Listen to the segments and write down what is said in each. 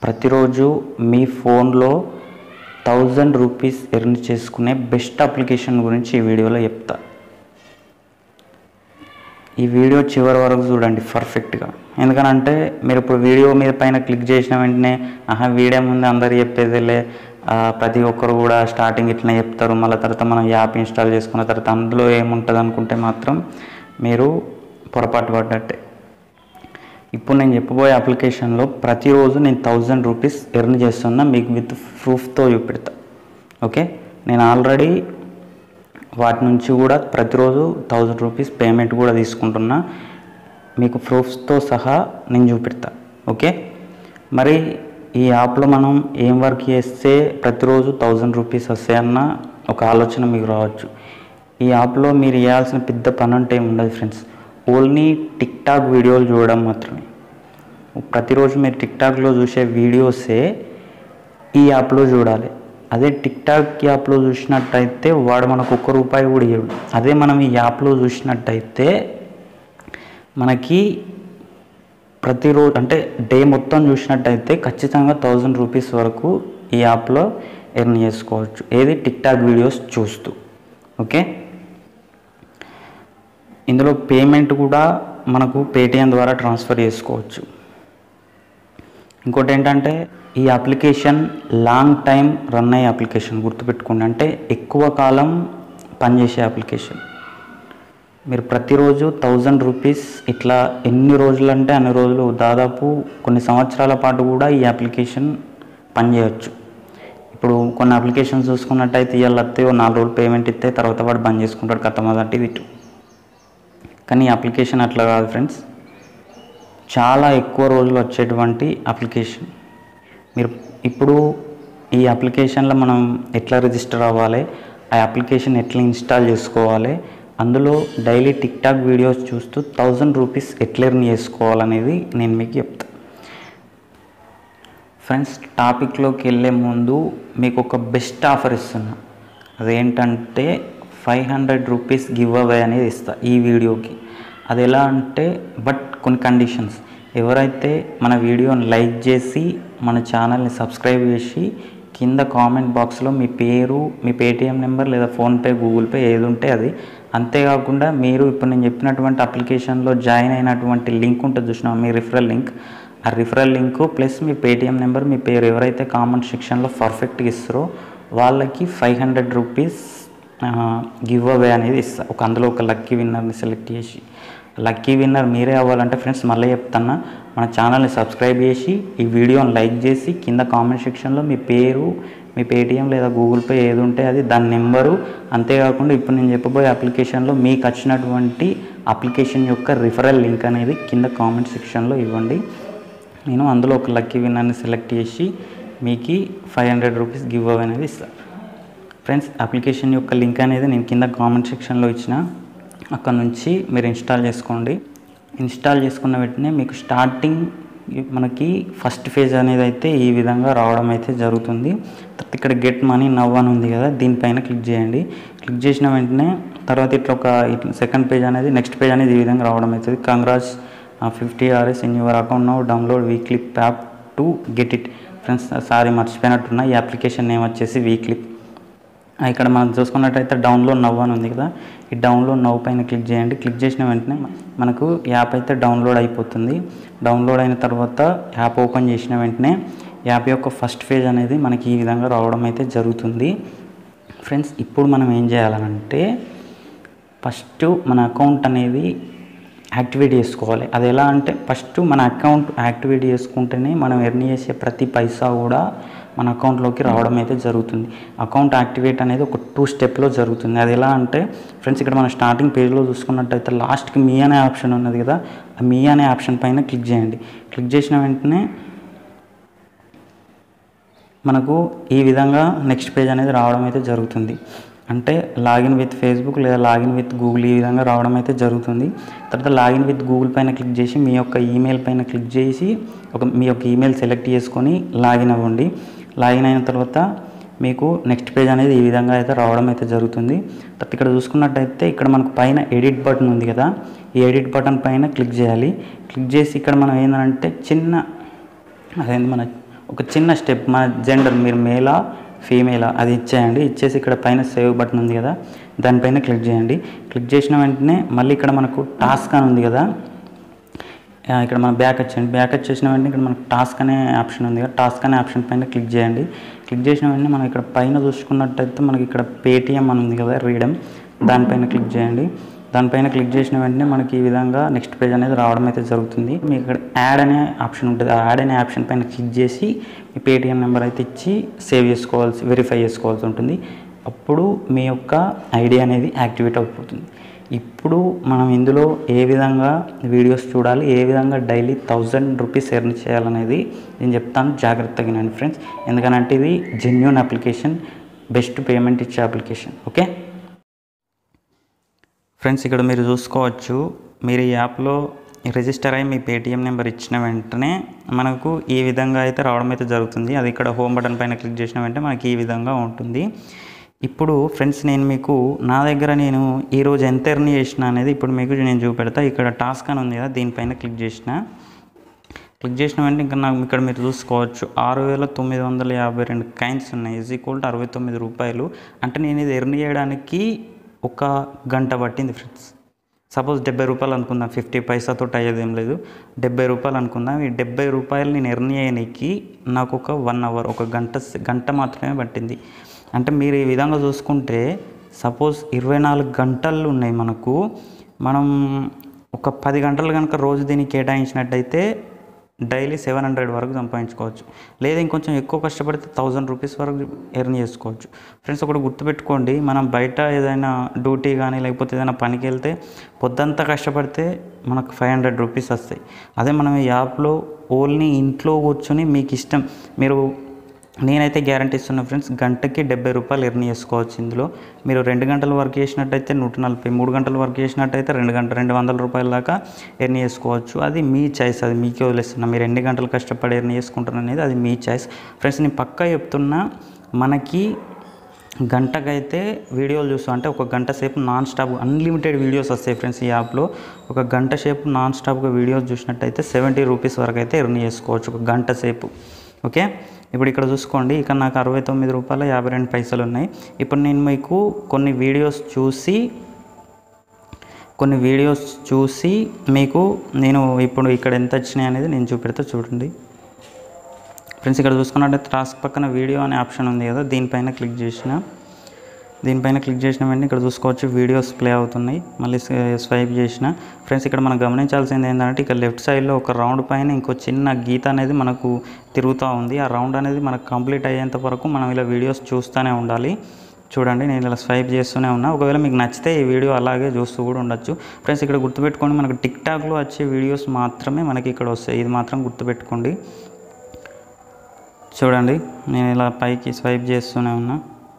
ప్రతిరోజు మీ ఫోన్లో థౌజండ్ రూపీస్ ఎర్న్ చేసుకునే బెస్ట్ అప్లికేషన్ గురించి ఈ వీడియోలో చెప్తా ఈ వీడియో చివరి వరకు చూడండి పర్ఫెక్ట్గా ఎందుకనంటే మీరు ఇప్పుడు వీడియో మీద పైన క్లిక్ చేసిన వెంటనే ఆహా వీడియో ముందు అందరు చెప్పేదిలే ఆ, ప్రతి ఒక్కరు కూడా స్టార్టింగ్ ఇట్లా చెప్తారు మళ్ళీ తర్వాత మనం యాప్ ఇన్స్టాల్ చేసుకున్న తర్వాత అందులో ఏముంటుంది అనుకుంటే మాత్రం మీరు పొరపాటు పడ్డట్టే ఇప్పుడు నేను చెప్పబోయే అప్లికేషన్లో ప్రతిరోజు నేను థౌజండ్ రూపీస్ ఎర్న్ చేస్తున్నా మీకు విత్ ప్రూఫ్తో చూపెడతా ఓకే నేను ఆల్రెడీ వాటి నుంచి కూడా ప్రతిరోజు థౌజండ్ రూపీస్ పేమెంట్ కూడా తీసుకుంటున్నా మీకు ప్రూఫ్స్తో సహా నేను చూపెడతా ఓకే మరి ఈ యాప్లో మనం ఏం వర్క్ చేస్తే ప్రతిరోజు థౌజండ్ రూపీస్ వస్తాయన్న ఒక ఆలోచన మీకు రావచ్చు ఈ యాప్లో మీరు చేయాల్సిన పెద్ద పని అంటే ఏమి ఉండదు ఫ్రెండ్స్ ఓన్లీ టిక్ టాక్ వీడియోలు చూడడం మాత్రమే ప్రతిరోజు మీరు టిక్ టాక్లో చూసే వీడియోసే ఈ యాప్లో చూడాలి అదే టిక్ టాక్ యాప్లో చూసినట్టయితే వాడు మనకు ఒక్క రూపాయి కూడా ఇవ్వడు అదే మనం ఈ యాప్లో చూసినట్టయితే మనకి ప్రతిరోజు అంటే డే మొత్తం చూసినట్టయితే ఖచ్చితంగా థౌజండ్ రూపీస్ వరకు ఈ యాప్లో ఎర్న్ చేసుకోవచ్చు ఏది టిక్ టాక్ వీడియోస్ చూస్తూ ఓకే ఇందులో పేమెంట్ కూడా మనకు పేటిఎం ద్వారా ట్రాన్స్ఫర్ చేసుకోవచ్చు ఇంకోటి ఏంటంటే ఈ అప్లికేషన్ లాంగ్ టైం రన్ అయ్యే అప్లికేషన్ గుర్తుపెట్టుకోండి అంటే ఎక్కువ కాలం పనిచేసే అప్లికేషన్ మీరు ప్రతిరోజు థౌజండ్ రూపీస్ ఇట్లా ఎన్ని రోజులు అంటే అన్ని రోజులు దాదాపు కొన్ని సంవత్సరాల పాటు కూడా ఈ అప్లికేషన్ పనిచేయవచ్చు ఇప్పుడు కొన్ని అప్లికేషన్స్ చూసుకున్నట్టయితే ఇవాళ వస్తే ఓ నాలుగు రోజులు పేమెంట్ ఇస్తే తర్వాత వాడు బంద్ చేసుకుంటాడు కథ మొదటి ఇటు కానీ ఈ అప్లికేషన్ అట్లా కాదు ఫ్రెండ్స్ చాలా ఎక్కువ రోజులు వచ్చేటువంటి అప్లికేషన్ మీరు ఇప్పుడు ఈ అప్లికేషన్లో మనం ఎట్లా రిజిస్టర్ అవ్వాలి ఆ అప్లికేషన్ ఎట్లా ఇన్స్టాల్ చేసుకోవాలి అందులో డైలీ టిక్ టాక్ వీడియోస్ చూస్తూ థౌజండ్ రూపీస్ ఎట్లా ఎర్న్ చేసుకోవాలనేది నేను మీకు చెప్తాను ఫ్రెండ్స్ టాపిక్లోకి వెళ్ళే ముందు మీకు ఒక బెస్ట్ ఆఫర్ ఇస్తున్నా అదేంటంటే five hundred rupees give away అనేది ఇస్తా ఈ వీడియోకి అది ఎలా అంటే బట్ కొన్ని కండిషన్స్ ఎవరైతే మన వీడియోని లైక్ చేసి మన ఛానల్ని సబ్స్క్రైబ్ చేసి కింద కామెంట్ బాక్స్లో మీ పేరు మీ పేటిఎం నెంబర్ లేదా ఫోన్పే గూగుల్ పే ఏది ఉంటే అది అంతేకాకుండా మీరు ఇప్పుడు నేను చెప్పినటువంటి అప్లికేషన్లో జాయిన్ అయినటువంటి లింక్ ఉంటుంది చూసినా మీ రిఫరల్ లింక్ ఆ రిఫరల్ లింక్ ప్లస్ మీ పేటిఎం నెంబర్ మీ పేరు ఎవరైతే కామెంట్ సెక్షన్లో పర్ఫెక్ట్గా ఇస్తారో వాళ్ళకి five hundred rupees give away అనేది ఇస్తా ఒక అందులో ఒక లక్కీ విన్నర్ని సెలెక్ట్ చేసి లక్కీ విన్నర్ మీరే అవ్వాలంటే ఫ్రెండ్స్ మళ్ళీ చెప్తున్నా మన ఛానల్ని సబ్స్క్రైబ్ చేసి ఈ వీడియోని లైక్ చేసి కింద కామెంట్ సెక్షన్లో మీ పేరు మీ పేటిఎం లేదా గూగుల్ పే ఏది ఉంటే అది దాని నెంబరు అంతేకాకుండా ఇప్పుడు నేను చెప్పబోయే అప్లికేషన్లో మీకు వచ్చినటువంటి అప్లికేషన్ యొక్క రిఫరల్ లింక్ అనేది కింద కామెంట్ సెక్షన్లో ఇవ్వండి నేను అందులో ఒక లక్కీ విన్నర్ని సెలెక్ట్ చేసి మీకు five hundred rupees give away అనేది ఇస్తాను ఫ్రెండ్స్ అప్లికేషన్ యొక్క లింక్ అనేది నేను కింద కామెంట్ సెక్షన్లో ఇచ్చిన అక్కడ నుంచి మీరు ఇన్స్టాల్ చేసుకోండి ఇన్స్టాల్ చేసుకున్న వెంటనే మీకు స్టార్టింగ్ మనకి ఫస్ట్ ఫేజ్ అనేది అయితే ఈ విధంగా రావడం అయితే జరుగుతుంది తర్వాత ఇక్కడ గెట్ మనీ నవ్ అని ఉంది కదా దీనిపైన క్లిక్ చేయండి క్లిక్ చేసిన వెంటనే తర్వాత ఇట్లా ఒక ఇట్లా సెకండ్ పేజ్ అనేది నెక్స్ట్ పేజ్ అనేది ఈ విధంగా రావడం అవుతుంది congrats fifty RS in your account now download VClip app to get it friends sorry మర్చిపోయినట్టున్నా ఈ అప్లికేషన్ నేమ్ వచ్చేసి వీక్లిప్ ఆ, ఇక్కడ మనం చూసుకున్నట్టయితే డౌన్లోడ్ నవ్ అని ఉంది కదా ఈ డౌన్లోడ్ నవ్ పైన క్లిక్ చేయండి క్లిక్ చేసిన వెంటనే మనకు యాప్ అయితే డౌన్లోడ్ అయిపోతుంది డౌన్లోడ్ అయిన తర్వాత యాప్ ఓపెన్ చేసిన వెంటనే యాప్ యొక్క ఫస్ట్ పేజ్ అనేది మనకి ఈ విధంగా రావడం అయితే జరుగుతుంది ఫ్రెండ్స్ ఇప్పుడు మనం ఏం చేయాలనంటే ఫస్ట్ మన అకౌంట్ అనేది యాక్టివేట్ చేసుకోవాలి అది ఎలా అంటే ఫస్ట్ మన అకౌంట్ యాక్టివేట్ చేసుకుంటేనే మనం ఎర్న్ చేసే ప్రతి పైసా కూడా మన అకౌంట్లోకి రావడం అయితే జరుగుతుంది అకౌంట్ యాక్టివేట్ అనేది ఒక టూ స్టెప్లో జరుగుతుంది అది ఎలా అంటే ఫ్రెండ్స్ ఇక్కడ మనం స్టార్టింగ్ పేజ్లో చూసుకున్నట్టయితే లాస్ట్కి మీ అనే ఆప్షన్ ఉన్నది కదా ఆ మీ అనే ఆప్షన్ పైన క్లిక్ చేయండి క్లిక్ చేసిన వెంటనే మనకు ఈ విధంగా నెక్స్ట్ పేజ్ అనేది రావడం అయితే జరుగుతుంది అంటే లాగిన్ విత్ ఫేస్బుక్ లేదా లాగిన్ విత్ గూగుల్ ఈ విధంగా రావడం అయితే జరుగుతుంది తర్వాత లాగిన్ విత్ గూగుల్ పైన క్లిక్ చేసి మీ యొక్క ఈమెయిల్ పైన క్లిక్ చేసి ఒక మీ యొక్క ఈమెయిల్ సెలెక్ట్ చేసుకొని లాగిన్ అవ్వండి లాగిన్ అయిన తర్వాత మీకు నెక్స్ట్ పేజ్ అనేది ఈ విధంగా అయితే రావడం అయితే జరుగుతుంది తర్వాత ఇక్కడ చూసుకున్నట్టయితే ఇక్కడ మనకు పైన ఎడిట్ బటన్ ఉంది కదా ఈ ఎడిట్ బటన్ పైన క్లిక్ చేయాలి క్లిక్ చేసి ఇక్కడ మనం ఏంటంటే చిన్న అదేంటి మన ఒక చిన్న స్టెప్ మన జెండర్ మీరు మేలా ఫీమేలా అది ఇచ్చేయండి ఇచ్చేసి ఇక్కడ పైన సేవ్ బటన్ ఉంది కదా దానిపైన క్లిక్ చేయండి క్లిక్ చేసిన వెంటనే మళ్ళీ ఇక్కడ మనకు టాస్క్ అని ఉంది కదా ఆ, ఇక్కడ మనం బ్యాక్ వచ్చేయండి బ్యాక్ వచ్చేసిన వెంటనే ఇక్కడ మనకు టాస్క్ అనే ఆప్షన్ ఉంది కదా టాస్క్ అనే ఆప్షన్ పైన క్లిక్ చేయండి క్లిక్ చేసిన వెంటనే మనం ఇక్కడ పైన చూసుకున్నట్టయితే మనకి ఇక్కడ పేటిఎం అని ఉంది కదా రీడమ్ దానిపైన క్లిక్ చేయండి దానిపైన క్లిక్ చేసిన వెంటనే మనకి ఈ విధంగా నెక్స్ట్ పేజ్ అనేది రావడం అయితే జరుగుతుంది మీకు ఇక్కడ యాడ్ అనే ఆప్షన్ ఉంటుంది ఆ యాడ్ అనే ఆప్షన్ పైన క్లిక్ చేసి మీ పేటిఎం నెంబర్ అయితే ఇచ్చి సేవ్ చేసుకోవాల్సి వెరిఫై చేసుకోవాల్సి ఉంటుంది అప్పుడు మీ యొక్క ఐడి అనేది యాక్టివేట్ అయిపోతుంది ఇప్పుడు మనం ఇందులో ఏ విధంగా వీడియోస్ చూడాలి ఏ విధంగా డైలీ థౌజండ్ రూపీస్ ఎర్న్ చేయాలనేది నేను చెప్తాను జాగ్రత్తగా వినండి ఫ్రెండ్స్ ఎందుకనంటే ఇది జెన్యున్ అప్లికేషన్ బెస్ట్ పేమెంట్ ఇచ్చే అప్లికేషన్ ఓకే ఫ్రెండ్స్ ఇక్కడ మీరు చూసుకోవచ్చు మీరు ఈ యాప్లో రిజిస్టర్ అయ్యి మీ పేటిఎం నెంబర్ ఇచ్చిన వెంటనే మనకు ఈ విధంగా అయితే రావడం అయితే జరుగుతుంది అది ఇక్కడ హోమ్ బటన్ పైన క్లిక్ చేసిన వెంటనే మనకి ఈ విధంగా ఉంటుంది ఇప్పుడు ఫ్రెండ్స్ నేను మీకు నా దగ్గర నేను ఈరోజు ఎంత ఎర్న్ చేసిన అనేది ఇప్పుడు మీకు నేను చూపెడతా ఇక్కడ టాస్క్ అని ఉంది కదా దీనిపైన క్లిక్ చేసిన క్లిక్ చేసిన వెంటనే ఇంకా నాకు ఇక్కడ మీరు చూసుకోవచ్చు ఆరు వేల తొమ్మిది వందల యాభై రెండు కైన్స్ ఉన్నాయి ఈజ్ ఈక్వల్ టు అరవై తొమ్మిది రూపాయలు అంటే నేను ఇది ఎర్న్ చేయడానికి ఒక గంట పట్టింది ఫ్రెండ్స్ సపోజ్ డెబ్బై రూపాయలు అనుకుందాం ఫిఫ్టీ పైసాతో అయ్యేది ఏం లేదు డెబ్బై రూపాయలు అనుకుందాం ఈ డెబ్బై రూపాయలు నేను ఎర్న్ చేయడానికి నాకు ఒక వన్ అవర్ ఒక గంట గంట మాత్రమే పట్టింది అంటే మీరు ఈ విధంగా చూసుకుంటే సపోజ్ ఇరవై నాలుగు గంటలు ఉన్నాయి మనకు మనం ఒక పది గంటలు కనుక రోజు దీనికి కేటాయించినట్టయితే డైలీ సెవెన్ హండ్రెడ్ వరకు సంపాదించుకోవచ్చు లేదా ఇంకొంచెం ఎక్కువ కష్టపడితే థౌజండ్ రూపీస్ వరకు ఎర్న్ చేసుకోవచ్చు ఫ్రెండ్స్ ఒకటి గుర్తుపెట్టుకోండి మనం బయట ఏదైనా డ్యూటీ కానీ లేకపోతే ఏదైనా పనికి వెళ్తే పొద్దంతా కష్టపడితే మనకు ఫైవ్ హండ్రెడ్ రూపీస్ వస్తాయి అదే మనం ఈ యాప్లో ఓన్లీ ఇంట్లో కూర్చొని మీకు ఇష్టం మీరు నేనైతే గ్యారంటీ ఇస్తున్నా ఫ్రెండ్స్ గంటకి డెబ్బై రూపాయలు ఎర్న్ చేసుకోవచ్చు ఇందులో మీరు రెండు గంటలు వర్క్ చేసినట్టయితే నూట నలభై మూడు గంటలు వర్క్ చేసినట్టయితే రెండు గంటల రెండు వందల రూపాయల దాకా ఎర్న్ చేసుకోవచ్చు అది మీ చాయిస్ అది మీకే వదిలేస్తున్నా మీరు ఎన్ని గంటలు కష్టపడి ఎర్న్ చేసుకుంటారు అనేది అది మీ చాయిస్ ఫ్రెండ్స్ నేను పక్కా చెప్తున్నా మనకి గంటకైతే వీడియోలు చూస్తాం అంటే ఒక గంట సేపు నాన్ స్టాప్ అన్లిమిటెడ్ వీడియోస్ వస్తాయి ఫ్రెండ్స్ ఈ యాప్లో ఒక గంట సేపు నాన్ స్టాప్గా వీడియోస్ చూసినట్టయితే సెవెంటీ రూపీస్ వరకు అయితే ఎర్న్ చేసుకోవచ్చు ఒక గంట సేపు ఓకే ఇప్పుడు ఇక్కడ చూసుకోండి ఇక్కడ నాకు అరవై తొమ్మిది రూపాయల యాభై రెండు పైసలు ఉన్నాయి ఇప్పుడు నేను మీకు కొన్ని వీడియోస్ చూసి కొన్ని వీడియోస్ చూసి మీకు నేను ఇప్పుడు ఇక్కడ ఎంత వచ్చినాయి అనేది నేను చూపెడతా చూడండి ఫ్రెండ్స్ ఇక్కడ చూసుకున్నట్టయితే టాస్క్ పక్కన వీడియో అనే ఆప్షన్ ఉంది కదా దీనిపైన క్లిక్ చేసిన దీనిపైన క్లిక్ చేసిన వెంటనే ఇక్కడ చూసుకోవచ్చు వీడియోస్ ప్లే అవుతున్నాయి మళ్ళీ స్వైప్ చేసిన ఫ్రెండ్స్ ఇక్కడ మనం గమనించాల్సింది ఏంటంటే ఇక్కడ లెఫ్ట్ సైడ్లో ఒక రౌండ్ పైన ఇంకో చిన్న గీత అనేది మనకు తిరుగుతూ ఉంది ఆ రౌండ్ అనేది మనకు కంప్లీట్ అయ్యేంత వరకు మనం ఇలా వీడియోస్ చూస్తూనే ఉండాలి చూడండి నేను ఇలా స్వైప్ చేస్తూనే ఉన్నా ఒకవేళ మీకు నచ్చితే ఈ వీడియో అలాగే చూస్తూ కూడా ఉండొచ్చు ఫ్రెండ్స్ ఇక్కడ గుర్తుపెట్టుకోండి మనకు టిక్ టాక్లో వచ్చే వీడియోస్ మాత్రమే మనకి ఇక్కడ వస్తాయి ఇది మాత్రం గుర్తుపెట్టుకోండి చూడండి నేను ఇలా పైకి స్వైప్ చేస్తూనే ఉన్నా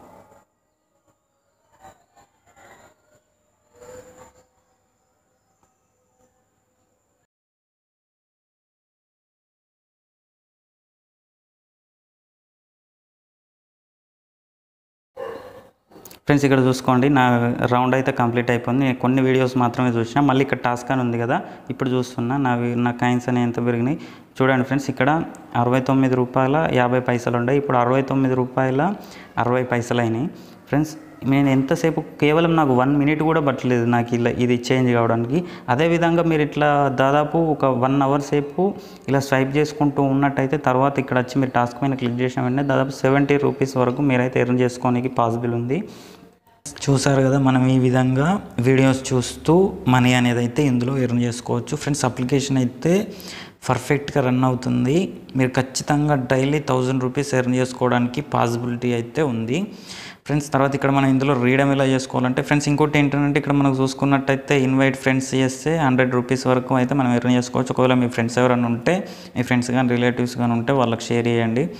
ఫ్రెండ్స్ ఇక్కడ చూసుకోండి నా రౌండ్ అయితే కంప్లీట్ అయిపోయింది నేను కొన్ని వీడియోస్ మాత్రమే చూసిన మళ్ళీ ఇక్కడ టాస్క్ అని ఉంది కదా ఇప్పుడు చూస్తున్నా నా వి- నా కాయిన్స్ అనేవి ఎంత పెరిగినాయి చూడండి ఫ్రెండ్స్ ఇక్కడ అరవై తొమ్మిది రూపాయల యాభై పైసలు ఉండే ఇప్పుడు అరవై తొమ్మిది రూపాయల అరవై పైసలు అయినాయి ఫ్రెండ్స్ నేను ఎంతసేపు కేవలం నాకు వన్ మినిట్ కూడా పట్టలేదు నాకు ఇలా ఇది చేంజ్ కావడానికి అదేవిధంగా మీరు ఇట్లా దాదాపు ఒక వన్ అవర్ సేపు ఇలా స్వైప్ చేసుకుంటూ ఉన్నట్టయితే తర్వాత ఇక్కడ వచ్చి మీరు టాస్క్ మీద క్లిక్ చేసిన వెంటనే దాదాపు సెవెంటీ రూపీస్ వరకు మీరైతే ఎర్న్ చేసుకోవడానికి పాసిబుల్ ఉంది చూసారు కదా మనం ఈ విధంగా వీడియోస్ చూస్తూ మనీ అనేది అయితే ఇందులో ఎర్న్ చేసుకోవచ్చు ఫ్రెండ్స్ అప్లికేషన్ అయితే పర్ఫెక్ట్గా రన్ అవుతుంది మీరు ఖచ్చితంగా డైలీ థౌజండ్ రూపీస్ ఎర్న్ చేసుకోవడానికి పాసిబిలిటీ అయితే ఉంది ఫ్రెండ్స్ తర్వాత ఇక్కడ మనం ఇందులో రీడమ్ ఎలా చేసుకోవాలంటే ఫ్రెండ్స్ ఇంకోటి ఏంటంటే ఇక్కడ మనకు చూసుకున్నట్టయితే ఇన్వైట్ ఫ్రెండ్స్ చేస్తే హండ్రెడ్ రూపీస్ వరకు అయితే మనం ఎర్న్ చేసుకోవచ్చు ఒకవేళ మీ ఫ్రెండ్స్ ఎవరైనా ఉంటే మీ ఫ్రెండ్స్ కానీ రిలేటివ్స్ కానీ ఉంటే వాళ్ళకి షేర్ చేయండి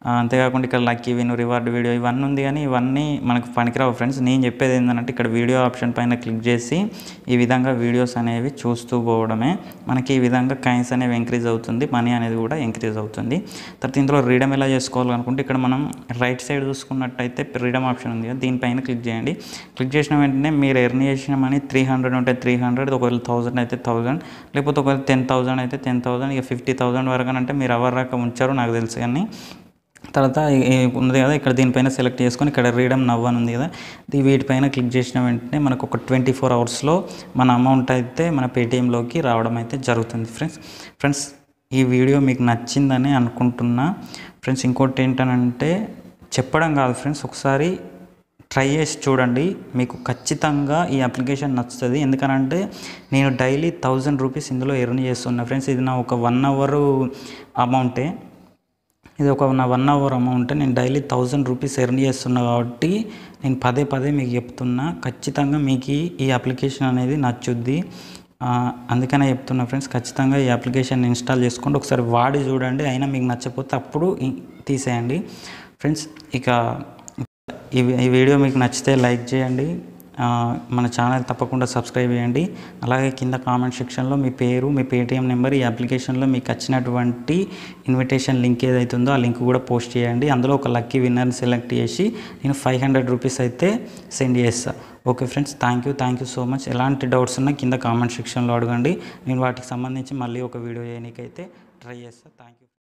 ఆ, అంతేకాకుండా ఇక్కడ లక్కీ విన్ రివార్డ్ వీడియో ఇవన్నీ ఉంది కానీ ఇవన్నీ మనకు పనికిరావు ఫ్రెండ్స్ నేను చెప్పేది ఏంటంటే ఇక్కడ వీడియో ఆప్షన్ పైన క్లిక్ చేసి ఈ విధంగా వీడియోస్ అనేవి చూస్తూ పోవడమే మనకి ఈ విధంగా కైన్స్ అనేవి ఇంక్రీజ్ అవుతుంది మనీ అనేది కూడా ఇంక్రీజ్ అవుతుంది తర్వాత ఇందులో రీడమ్ ఎలా చేసుకోవాలనుకుంటే ఇక్కడ మనం రైట్ సైడ్ చూసుకున్నట్టయితే రీడమ్ ఆప్షన్ ఉంది కదా దీనిపైన క్లిక్ చేయండి క్లిక్ చేసిన వెంటనే మీరు ఎర్న్ చేసిన మనీ త్రీ హండ్రెడ్ ఉంటే త్రీ హండ్రెడ్ ఒకవేళ థౌసండ్ అయితే థౌసండ్ లేకపోతే ఒకవేళ టెన్ థౌసండ్ అయితే టెన్ థౌసండ్ ఇక ఫిఫ్టీ థౌసండ్ వరకు అంటే మీరు ఎవరి రకం ఉంచారో నాకు తెలుసు కానీ తర్వాత ఈ- ఈ ఉంది కదా ఇక్కడ దీనిపైన సెలెక్ట్ చేసుకొని ఇక్కడ రీడమ్ నవ్ అని ఉంది కదా ఇది వీటిపైన క్లిక్ చేసిన వెంటనే మనకు ఒక ట్వంటీ ఫోర్ అవర్స్లో మన అమౌంట్ అయితే మన పేటిఎంలోకి రావడం అయితే జరుగుతుంది ఫ్రెండ్స్ ఫ్రెండ్స్ ఈ వీడియో మీకు నచ్చిందని అనుకుంటున్నా ఫ్రెండ్స్ ఇంకోటి ఏంటనంటే చెప్పడం కాదు ఫ్రెండ్స్ ఒకసారి ట్రై చేసి చూడండి మీకు ఖచ్చితంగా ఈ అప్లికేషన్ నచ్చుతుంది ఎందుకనంటే నేను డైలీ థౌజండ్ రూపీస్ ఇందులో ఎర్న్ చేస్తున్నా ఫ్రెండ్స్ ఇది నా ఒక వన్ అవర్ అమౌంటే ఇది ఒక నా వన్ అవర్ అమౌంట్ నేను డైలీ థౌజండ్ రూపీస్ ఎర్న్ చేస్తున్నా కాబట్టి నేను పదే పదే మీకు చెప్తున్నా ఖచ్చితంగా మీకు ఈ- ఈ అప్లికేషన్ అనేది నచ్చుద్ది ఆ, అందుకనే చెప్తున్నా ఫ్రెండ్స్ ఖచ్చితంగా ఈ అప్లికేషన్ ఇన్స్టాల్ చేసుకోండి ఒకసారి వాడి చూడండి అయినా మీకు నచ్చకపోతే అప్పుడు ఈ- తీసేయండి ఫ్రెండ్స్ ఇక ఈ ఈ వీడియో మీకు నచ్చితే లైక్ చేయండి ఆ, మన ఛానల్ తప్పకుండా సబ్స్క్రైబ్ చేయండి అలాగే కింద కామెంట్ సెక్షన్లో మీ పేరు మీ పేటిఎం నెంబర్ ఈ అప్లికేషన్లో మీకు వచ్చినటువంటి ఇన్విటేషన్ లింక్ ఏదైతే ఉందో ఆ లింక్ కూడా పోస్ట్ చేయండి అందులో ఒక లక్కీ విన్నర్ని సెలెక్ట్ చేసి నేను ఫైవ్ హండ్రెడ్ రూపీస్ అయితే సెండ్ చేస్తాను okay friends thank you thank you so much ఎలాంటి డౌట్స్ ఉన్నా కింద కామెంట్ సెక్షన్లో అడగండి నేను వాటికి సంబంధించి మళ్ళీ ఒక వీడియో చేయడానికైతే ట్రై చేస్తాను థ్యాంక్ యూ